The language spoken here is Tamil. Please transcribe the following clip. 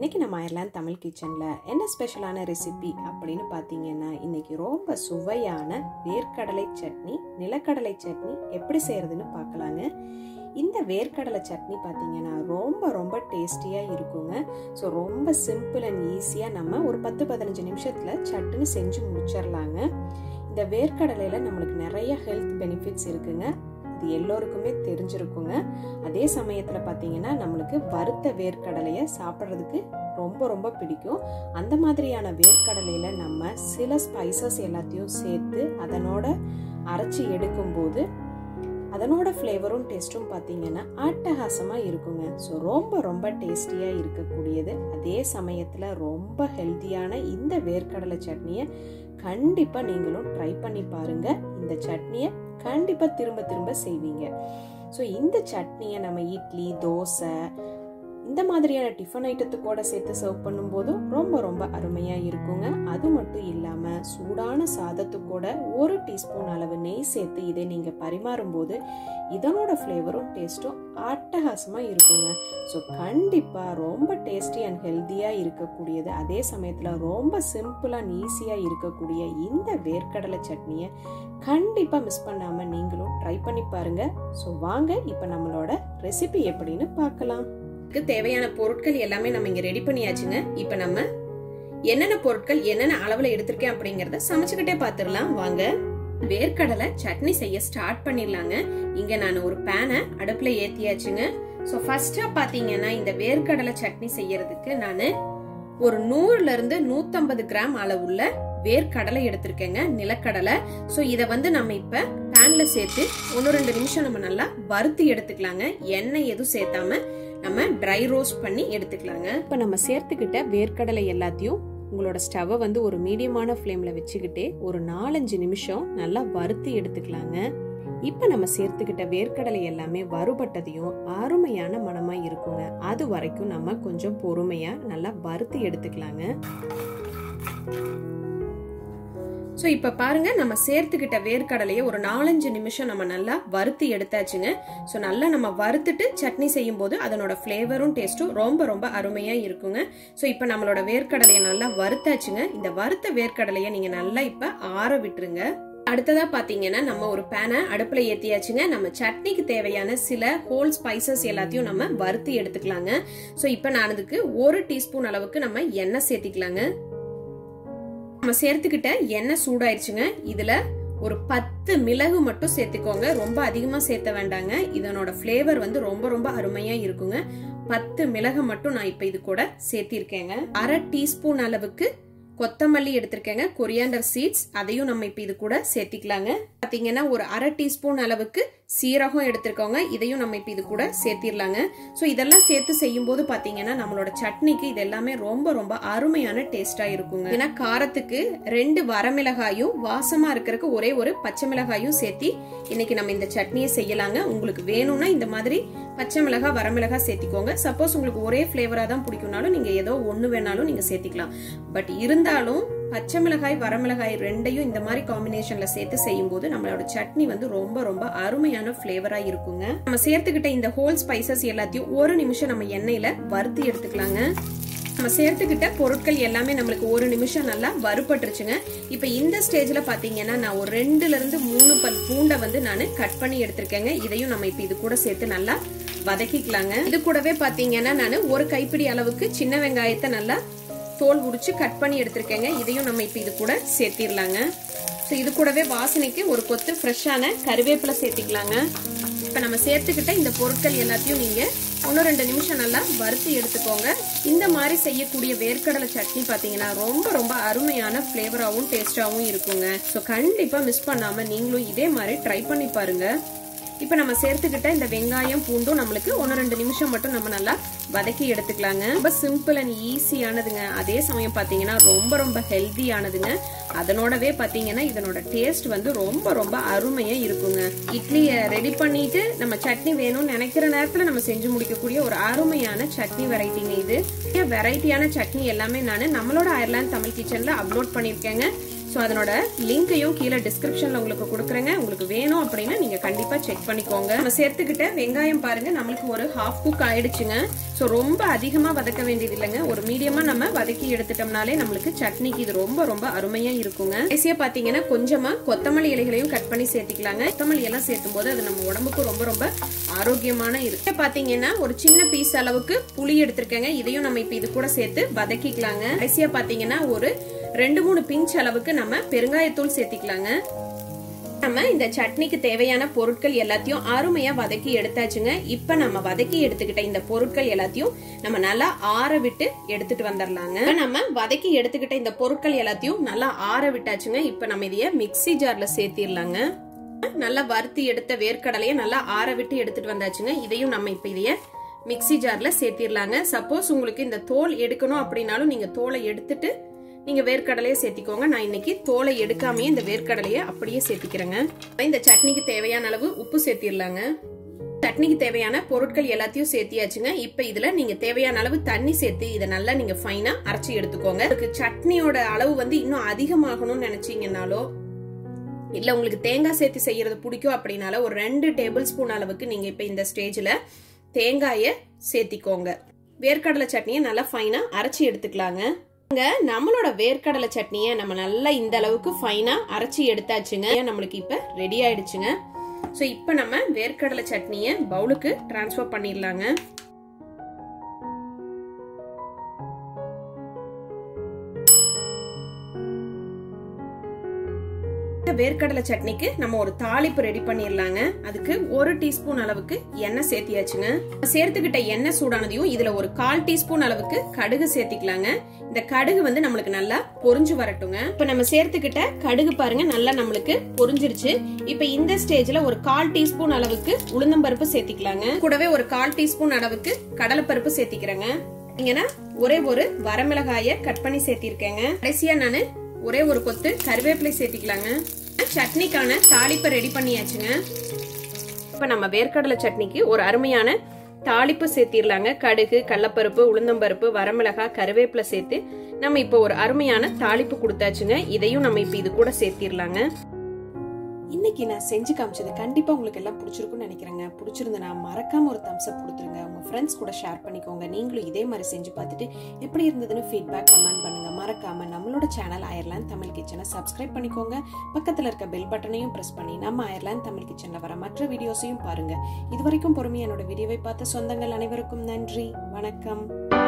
இன்னைக்கு நம்ம அயர்லாந்து தமிழ் கிச்சனில் என்ன ஸ்பெஷலான ரெசிபி அப்படின்னு பார்த்தீங்கன்னா இன்னைக்கு ரொம்ப சுவையான வேர்க்கடலை சட்னி நிலக்கடலை சட்னி எப்படி செய்யறதுன்னு பார்க்கலாங்க இந்த வேர்க்கடலை சட்னி பார்த்தீங்கன்னா ரொம்ப ரொம்ப டேஸ்டியாக இருக்குங்க ஸோ ரொம்ப சிம்பிள் அண்ட் ஈஸியாக நம்ம ஒரு பத்து பதினஞ்சு நிமிஷத்தில் சட்டுன்னு செஞ்சு முடிச்சிடலாங்க இந்த வேர்க்கடலையில் நம்மளுக்கு நிறைய ஹெல்த் பெனிஃபிட்ஸ் இருக்குங்க இது எல்லோருக்குமே தெரிஞ்சிருக்குங்க அதே சமயத்தில் பார்த்தீங்கன்னா நம்மளுக்கு வறுத்த வேர்க்கடலையை சாப்பிட்றதுக்கு ரொம்ப ரொம்ப பிடிக்கும் அந்த மாதிரியான வேர்க்கடலையில் நம்ம சில ஸ்பைசஸ் எல்லாத்தையும் சேர்த்து அதனோட அரைச்சி எடுக்கும்போது அதனோட ஃப்ளேவரும் டேஸ்ட்டும் பார்த்தீங்கன்னா அட்டகாசமாக இருக்குங்க ஸோ ரொம்ப ரொம்ப டேஸ்டியாக இருக்கக்கூடியது அதே சமயத்தில் ரொம்ப ஹெல்த்தியான இந்த வேர்க்கடலை சட்னியை கண்டிப்பாக நீங்களும் ட்ரை பண்ணி பாருங்க இந்த சட்னியை கண்டிப்பாக திரும்ப திரும்ப செய்வீங்க ஸோ இந்த சட்னியை நம்ம இட்லி தோசை இந்த மாதிரியான டிஃபன் ஐட்டத்துக்கூட சேர்த்து சர்வ் பண்ணும்போதும் ரொம்ப ரொம்ப அருமையாக இருக்குங்க அது மட்டும் இல்லாமல் சூடான சாதத்துக்கூட ஒரு டீஸ்பூன் அளவு நெய் சேர்த்து இதை நீங்கள் பரிமாறும்போது இதனோட ஃப்ளேவரும் டேஸ்ட்டும் அட்டகாசமாக இருக்குங்க ஸோ கண்டிப்பாக ரொம்ப டேஸ்டி அண்ட் ஹெல்த்தியாக இருக்கக்கூடியது அதே சமயத்தில் ரொம்ப சிம்பிள் அண்ட் ஈஸியாக இருக்கக்கூடிய இந்த வேர்க்கடலை சட்னியை கண்டிப்பாக மிஸ் பண்ணாமல் நீங்களும் ட்ரை பண்ணி பாருங்கள் ஸோ வாங்க இப்போ நம்மளோட ரெசிபி எப்படின்னு பார்க்கலாம் இதுக்கு தேவையான பொருட்கள் எல்லாமே நம்ம இங்க ரெடி பண்ணியாச்சுங்க இப்ப நம்ம என்னென்ன பொருட்கள் என்னென்ன அளவுல எடுத்திருக்கேன் அப்படிங்கறத சமைச்சுக்கிட்டே பாத்துடலாம் வாங்க வேர்க்கடலை சட்னி செய்ய ஸ்டார்ட் பண்ணிடலாங்க இங்க நான் ஒரு பேனை அடுப்புல ஏத்தியாச்சுங்க ஸோ ஃபர்ஸ்டா பாத்தீங்கன்னா இந்த வேர்க்கடலை சட்னி செய்யறதுக்கு நான் ஒரு நூறுல இருந்து நூத்தம்பது கிராம் அளவுள்ள வேர்க்கடலை எடுத்திருக்கேங்க நிலக்கடலை ஸோ இதை வந்து நம்ம இப்ப பேன்ல சேர்த்து ஒன்று ரெண்டு நிமிஷம் நம்ம நல்லா வறுத்து எடுத்துக்கலாங்க எண்ணெய் எதுவும் சேர்த்தாம நம்ம ட்ரை ரோஸ்ட் பண்ணி எடுத்துக்கலாங்க இப்போ நம்ம சேர்த்துக்கிட்ட வேர்க்கடலை எல்லாத்தையும் உங்களோட ஸ்டவ்வை வந்து ஒரு மீடியமான ஃப்ளேமில் வச்சுக்கிட்டே ஒரு நாலஞ்சு நிமிஷம் நல்லா வறுத்து எடுத்துக்கலாங்க இப்போ நம்ம சேர்த்துக்கிட்ட வேர்க்கடலை எல்லாமே வறுபட்டதையும் அருமையான மனமாக இருக்குங்க அது வரைக்கும் நம்ம கொஞ்சம் பொறுமையாக நல்லா வறுத்து எடுத்துக்கலாங்க ஸோ இப்போ பாருங்க நம்ம சேர்த்துக்கிட்ட வேர்க்கடலையை ஒரு நாலஞ்சு நிமிஷம் நம்ம நல்லா வறுத்து எடுத்தாச்சுங்க ஸோ நல்லா நம்ம வறுத்துட்டு சட்னி செய்யும் போது அதனோட ஃப்ளேவரும் டேஸ்ட்டும் ரொம்ப ரொம்ப அருமையாக இருக்குங்க ஸோ இப்போ நம்மளோட வேர்க்கடலையை நல்லா வறுத்தாச்சுங்க இந்த வறுத்த வேர்க்கடலையை நீங்கள் நல்லா இப்போ ஆற விட்டுருங்க அடுத்ததா பாத்தீங்கன்னா நம்ம ஒரு பேனை அடுப்புல ஏத்தியாச்சுங்க நம்ம சட்னிக்கு தேவையான சில ஹோல் ஸ்பைசஸ் எல்லாத்தையும் நம்ம வறுத்து எடுத்துக்கலாங்க ஸோ இப்போ நான் அதுக்கு ஒரு டீஸ்பூன் அளவுக்கு நம்ம எண்ணெய் சேர்த்திக்கலாங்க நம்ம சேர்த்துக்கிட்ட எண்ணெய் சூடாயிருச்சுங்க இதுல ஒரு பத்து மிளகு மட்டும் சேர்த்துக்கோங்க ரொம்ப அதிகமா சேர்த்த வேண்டாங்க இதனோட ஃபிளேவர் வந்து ரொம்ப ரொம்ப அருமையா இருக்குங்க பத்து மிளகு மட்டும் நான் இப்ப இது கூட சேர்த்திருக்கேங்க அரை டீஸ்பூன் அளவுக்கு கொத்தமல்லி எடுத்திருக்கேங்க கொரியாண்டர் சீட்ஸ் அதையும் நம்ம இப்ப இது கூட சேர்த்திக்கலாங்க பாத்தீங்கன்னா ஒரு அரை டீஸ்பூன் அளவுக்கு சீரகம் எடுத்திருக்கோங்க இதையும் நம்ம இப்ப இது கூட சேர்த்திடலாங்க ஸோ இதெல்லாம் சேர்த்து செய்யும் போது பாத்தீங்கன்னா நம்மளோட சட்னிக்கு இது எல்லாமே ரொம்ப ரொம்ப அருமையான டேஸ்டா இருக்குங்க ஏன்னா காரத்துக்கு ரெண்டு வரமிளகாயும் வாசமா இருக்கிறதுக்கு ஒரே ஒரு பச்சை மிளகாயும் சேர்த்தி இன்னைக்கு நம்ம இந்த சட்னியை செய்யலாங்க உங்களுக்கு வேணும்னா இந்த மாதிரி பச்சை மிளகாய் வரமிளகாய் சேர்த்திக்கோங்க சப்போஸ் உங்களுக்கு ஒரே ஃபிளேவரா தான் பிடிக்கும்னாலும் நீங்க ஏதோ ஒண்ணு வேணாலும் நீங்க சேர்த்திக்கலாம் பட் இருந்தாலும் பச்சை மிளகாய் வரமிளகாய் ரெண்டையும் இந்த மாதிரி காம்பினேஷன்ல சேர்த்து செய்யும் போது நம்மளோட சட்னி வந்து ரொம்ப ரொம்ப அருமையான ஃபிளேவரா இருக்குங்க நம்ம சேர்த்துக்கிட்ட இந்த ஹோல் ஸ்பைசஸ் எல்லாத்தையும் ஒரு நிமிஷம் நம்ம எண்ணெயில வறுத்து எடுத்துக்கலாங்க நம்ம சேர்த்துக்கிட்ட பொருட்கள் எல்லாமே நம்மளுக்கு ஒரு நிமிஷம் நல்லா வறுபட்டுருச்சுங்க இப்போ இந்த ஸ்டேஜ்ல பாத்தீங்கன்னா நான் ஒரு ரெண்டுல இருந்து மூணு பல் பூண்டை வந்து நான் கட் பண்ணி எடுத்திருக்கேங்க இதையும் நம்ம இப்போ இது கூட சேர்த்து நல்லா வதக்கிக்கலாங்க இது கூடவே பாத்தீங்கன்னா நான் ஒரு கைப்பிடி அளவுக்கு சின்ன வெங்காயத்தை நல்லா தோல் உரிச்சு கட் பண்ணி எடுத்திருக்கேங்க இதையும் நம்ம இப்போ இது கூட சேர்த்திடலாங்க ஸோ இது கூடவே வாசனைக்கு ஒரு கொத்து ஃப்ரெஷ்ஷான கருவேப்பிலை சேர்த்திக்கலாங்க இப்போ நம்ம சேர்த்துக்கிட்ட இந்த பொருட்கள் எல்லாத்தையும் நீங்கள் ஒன்று ரெண்டு நிமிஷம் நல்லா வறுத்து எடுத்துக்கோங்க இந்த மாதிரி செய்யக்கூடிய வேர்க்கடலை சட்னி பார்த்தீங்கன்னா ரொம்ப ரொம்ப அருமையான ஃப்ளேவராகவும் டேஸ்டாகவும் இருக்குங்க ஸோ கண்டிப்பாக மிஸ் பண்ணாமல் நீங்களும் இதே மாதிரி ட்ரை பண்ணி பாருங்க இப்போ நம்ம சேர்த்துக்கிட்ட இந்த வெங்காயம் பூண்டும் நம்மளுக்கு ஒன்று ரெண்டு நிமிஷம் மட்டும் நம்ம நல்லா வதக்கி எடுத்துக்கலாங்க ரொம்ப சிம்பிள் அண்ட் ஈஸியானதுங்க அதே சமயம் பார்த்தீங்கன்னா ரொம்ப ரொம்ப ஹெல்த்தியானதுங்க அதனோடவே பார்த்தீங்கன்னா இதனோட டேஸ்ட் வந்து ரொம்ப ரொம்ப அருமையாக இருக்குங்க இட்லியை ரெடி பண்ணிட்டு நம்ம சட்னி வேணும்னு நினைக்கிற நேரத்தில் நம்ம செஞ்சு முடிக்கக்கூடிய ஒரு அருமையான சட்னி வெரைட்டிங்க இது வெரைட்டியான சட்னி எல்லாமே நான் நம்மளோட அயர்லாந்து தமிழ் கிச்சனில் அப்லோட் பண்ணியிருக்கேங்க ஸோ அதனோட லிங்கையும் கீழே டிஸ்கிரிப்ஷன்ல உங்களுக்கு கொடுக்குறேங்க உங்களுக்கு வேணும் அப்படின்னா நீங்க கண்டிப்பா செக் பண்ணிக்கோங்க நம்ம சேர்த்துக்கிட்ட வெங்காயம் பாருங்க நம்மளுக்கு ஒரு ஹாஃப் குக் ஆயிடுச்சுங்க ஸோ ரொம்ப அதிகமா வதக்க வேண்டியது இல்லைங்க ஒரு மீடியமா நம்ம வதக்கி எடுத்துட்டோம்னாலே நம்மளுக்கு சட்னிக்கு இது ரொம்ப ரொம்ப அருமையா இருக்குங்க கடைசியா பாத்தீங்கன்னா கொஞ்சமா கொத்தமல்லி இலைகளையும் கட் பண்ணி சேர்த்திக்கலாங்க கொத்தமல்லி எல்லாம் சேர்த்தும் போது அது நம்ம உடம்புக்கு ரொம்ப ரொம்ப ஆரோக்கியமான இருக்கு பாத்தீங்கன்னா ஒரு சின்ன பீஸ் அளவுக்கு புளி எடுத்திருக்கேங்க இதையும் நம்ம இப்ப இது கூட சேர்த்து வதக்கிக்கலாங்க கடைசியா பாத்தீங்கன்னா ஒரு ரெண்டு மூணு பிஞ்ச் அளவுக்கு நம்ம பெருங்காயத்தூள் சேர்த்திக்கலாங்க நம்ம இந்த சட்னிக்கு தேவையான பொருட்கள் எல்லாத்தையும் அருமையா வதக்கி எடுத்தாச்சுங்க இப்ப நம்ம வதக்கி எடுத்துக்கிட்ட இந்த பொருட்கள் எல்லாத்தையும் நம்ம நல்லா ஆற விட்டு எடுத்துட்டு வந்துடலாங்க நம்ம வதக்கி எடுத்துக்கிட்ட இந்த பொருட்கள் எல்லாத்தையும் நல்லா ஆற விட்டாச்சுங்க இப்ப நம்ம இதைய மிக்சி ஜார்ல சேர்த்திடலாங்க நல்லா வறுத்தி எடுத்த வேர்க்கடலையை நல்லா ஆற விட்டு எடுத்துட்டு வந்தாச்சுங்க இதையும் நம்ம இப்ப இதைய மிக்சி ஜார்ல சேர்த்திடலாங்க சப்போஸ் உங்களுக்கு இந்த தோல் எடுக்கணும் அப்படின்னாலும் நீங்க தோலை எடுத்துட்டு நீங்க வேர்க்கடலையை சேர்த்திக்கோங்க நான் இன்னைக்கு தோலை எடுக்காமயே இந்த வேர்க்கடலையை அப்படியே சேர்த்திக்கிறேங்க இந்த சட்னிக்கு தேவையான அளவு உப்பு சேர்த்திடலாங்க சட்னிக்கு தேவையான பொருட்கள் எல்லாத்தையும் சேர்த்தியாச்சுங்க இப்ப இதுல நீங்க தேவையான அளவு தண்ணி சேர்த்து இதை நல்லா நீங்க ஃபைனா அரைச்சி எடுத்துக்கோங்க அதுக்கு சட்னியோட அளவு வந்து இன்னும் அதிகமாகணும்னு நினைச்சீங்கன்னாலோ இல்ல உங்களுக்கு தேங்காய் சேர்த்து செய்யறது பிடிக்கும் அப்படின்னால ஒரு ரெண்டு டேபிள் ஸ்பூன் அளவுக்கு நீங்க இப்ப இந்த ஸ்டேஜ்ல தேங்காய சேர்த்திக்கோங்க வேர்க்கடலை சட்னியை நல்லா ஃபைனா அரைச்சி எடுத்துக்கலாங்க இங்க நம்மளோட வேர்க்கடலை சட்னியை நம்ம நல்லா இந்த அளவுக்கு ஃபைனா அரைச்சி எடுத்தாச்சுங்க நம்மளுக்கு இப்ப ரெடி ஆயிடுச்சுங்க ஸோ இப்போ நம்ம வேர்க்கடலை சட்னியை பவுலுக்கு டிரான்ஸ்ஃபர் பண்ணிடலாங்க வேர்க்கடலை சட்னிக்கு நம்ம ஒரு தாளிப்பு ரெடி பண்ணிடலாங்க அதுக்கு ஒரு டீஸ்பூன் அளவுக்கு எண்ணெய் சேர்த்தியாச்சுங்க சேர்த்துக்கிட்ட எண்ணெய் சூடானதையும் இதுல ஒரு கால் டீஸ்பூன் அளவுக்கு கடுகு சேர்த்திக்கலாங்க இந்த கடுகு வந்து நம்மளுக்கு நல்லா பொரிஞ்சு வரட்டுங்க இப்ப நம்ம சேர்த்துக்கிட்ட கடுகு பாருங்க நல்லா நம்மளுக்கு பொரிஞ்சிருச்சு இப்ப இந்த ஸ்டேஜ்ல ஒரு கால் டீஸ்பூன் அளவுக்கு உளுந்தம்பருப்பு சேர்த்திக்கலாங்க கூடவே ஒரு கால் டீஸ்பூன் அளவுக்கு கடலைப்பருப்பு சேர்த்திக்கிறேங்க இங்கன்னா ஒரே ஒரு வரமிளகாய கட் பண்ணி சேர்த்திருக்கேங்க கடைசியா நானு ஒரே ஒரு கொத்து கருவேப்பிலை சேர்த்திக்கலாங்க சட்னிக்கான தாளிப்பை ரெடி பண்ணியாச்சுங்க இப்போ நம்ம வேர்க்கடலை சட்னிக்கு ஒரு அருமையான தாளிப்பு சேர்த்திடலாங்க கடுகு கடலப்பருப்பு உளுந்தம்பருப்பு வரமிளகாய் கருவேப்பிலை சேர்த்து நம்ம இப்போ ஒரு அருமையான தாளிப்பு கொடுத்தாச்சுங்க இதையும் நம்ம இப்போ இது கூட சேர்த்திடலாங்க இன்னைக்கு நான் செஞ்சு காமிச்சது கண்டிப்பா உங்களுக்கு எல்லாம் பிடிச்சிருக்கும்னு நினைக்கிறேங்க பிடிச்சிருந்தனா மறக்காம ஒரு தம்ஸ் அப் கொடுத்துருங்க உங்க ஃப்ரெண்ட்ஸ் கூட ஷேர் பண்ணிக்கோங்க நீங்களும் இதே மாதிரி செஞ்சு பார்த்துட்டு எப்படி இருந்ததுன்னு ஃபீட்பேக் கமெண்ட் பண்ணுங்க மறக்காம நம்மளோட சேனல் அயர்லாந்து தமிழ் கிச்சனை சப்ஸ்கிரைப் பண்ணிக்கோங்க பக்கத்துல இருக்க பெல் பட்டனையும் பிரஸ் பண்ணி நம்ம அயர்லாந்து தமிழ் கிச்சன்ல வர மற்ற வீடியோஸையும் பாருங்க இது வரைக்கும் பொறுமையா என்னோட வீடியோவை பார்த்த சொந்தங்கள் அனைவருக்கும் நன்றி வணக்கம்